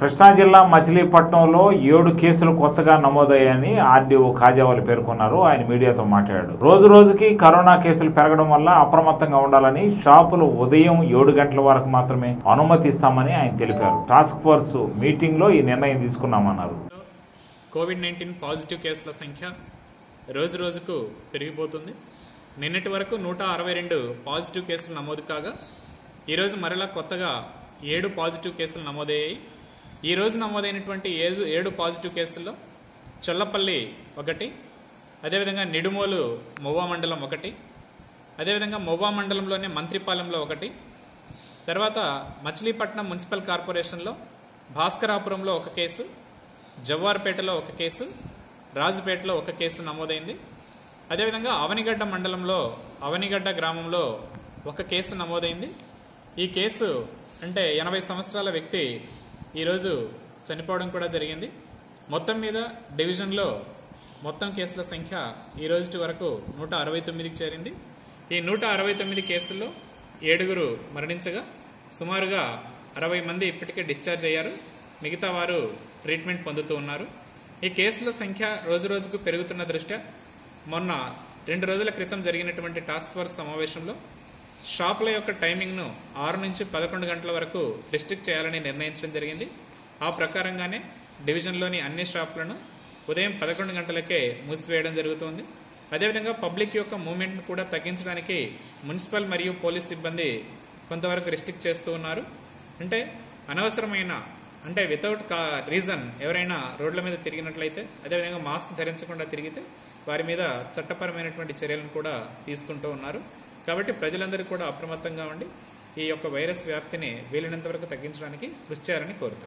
కృష్ణా జిల్లా మచిలీపట్నంలో ఏడు కేసులు కొత్తగా నమోదయ్యాయని ఆర్డీఓ కాజావాలు పేర్కొన్నారు ఆయన మీడియాతో మాట్లాడాడు రోజు రోజుకి కరోనా కేసులు పెరగడం వల్ల అప్రమత్తంగా ఉండాలని షాపులు ఉదయం ఏడు గంటల వరకు మాత్రమే అనుమతిస్తామని ఆయన తెలిపారు టాస్క్ ఫోర్స్ మీటింగ్ లో ఈ నిర్ణయం తీసుకున్నామన్నారు కోవిడ్ నైన్టీన్ పాజిటివ్ కేసుల సంఖ్య రోజు రోజుకు పెరిగిపోతుంది నిన్నటి వరకు నూట అరవై రెండు పాజిటివ్ కేసులు నమోదు కాగా ఈరోజు మరలా కొత్తగా ఏడు పాజిటివ్ కేసులు నమోదయ్యాయి ఈ రోజు నమోదైనటువంటి ఏడు ఏడు పాజిటివ్ కేసుల్లో చొల్లపల్లి ఒకటి అదేవిధంగా నిడుమోలు మొవ్వా మండలం ఒకటి అదేవిధంగా మొవ్వా మండలంలోనే మంత్రిపాలెంలో ఒకటి తర్వాత మచిలీపట్నం మున్సిపల్ కార్పొరేషన్లో భాస్కరాపురంలో ఒక కేసు జవ్వార్పేటలో ఒక కేసు రాజుపేటలో ఒక కేసు నమోదైంది అదేవిధంగా అవనిగడ్డ మండలంలో అవనిగడ్డ గ్రామంలో ఒక కేసు నమోదైంది ఈ కేసు అంటే ఎనభై సంవత్సరాల వ్యక్తి ఈరోజు చనిపోవడం కూడా జరిగింది మొత్తం మీద డివిజన్లో మొత్తం కేసుల సంఖ్య ఈ రోజు వరకు నూట అరవై తొమ్మిదికి చేరింది ఈ నూట అరవై తొమ్మిది కేసుల్లో ఏడుగురు మరణించగా సుమారుగా అరవై మంది ఇప్పటికే డిశ్చార్జ్ అయ్యారు మిగతా వారు ట్రీట్మెంట్ పొందుతూ ఉన్నారు ఈ కేసుల సంఖ్య రోజు రోజుకు పెరుగుతున్న దృష్ట్యా మొన్న రెండు రోజుల క్రితం జరిగినటువంటి టాస్క్ ఫోర్స్ సమావేశంలో షాపుల యొక్క టైమింగ్ను ఆరు నుంచి పదకొండు గంటల వరకు రిస్ట్రిక్ట్ చేయాలని నిర్ణయించడం జరిగింది ఆ ప్రకారంగానే డివిజన్లోని అన్ని షాపులను ఉదయం పదకొండు గంటలకే మూసివేయడం జరుగుతోంది అదేవిధంగా పబ్లిక్ యొక్క మూవ్మెంట్ను కూడా తగ్గించడానికి మున్సిపల్ మరియు పోలీస్ సిబ్బంది కొంతవరకు రిస్ట్రిక్ట్ చేస్తూ ఉన్నారు అంటే అనవసరమైన అంటే వితౌట్ కా రీజన్ ఎవరైనా రోడ్ల మీద తిరిగినట్లయితే అదేవిధంగా మాస్క్ ధరించకుండా తిరిగితే వారి మీద చట్టపరమైనటువంటి చర్యలను కూడా తీసుకుంటూ ఉన్నారు కాబట్టి ప్రజలందరూ కూడా అప్రమత్తంగా ఉండి ఈ యొక్క వైరస్ వ్యాప్తిని వీలైనంత వరకు తగ్గించడానికి కృషి చేయాలని కోరుతున్నారు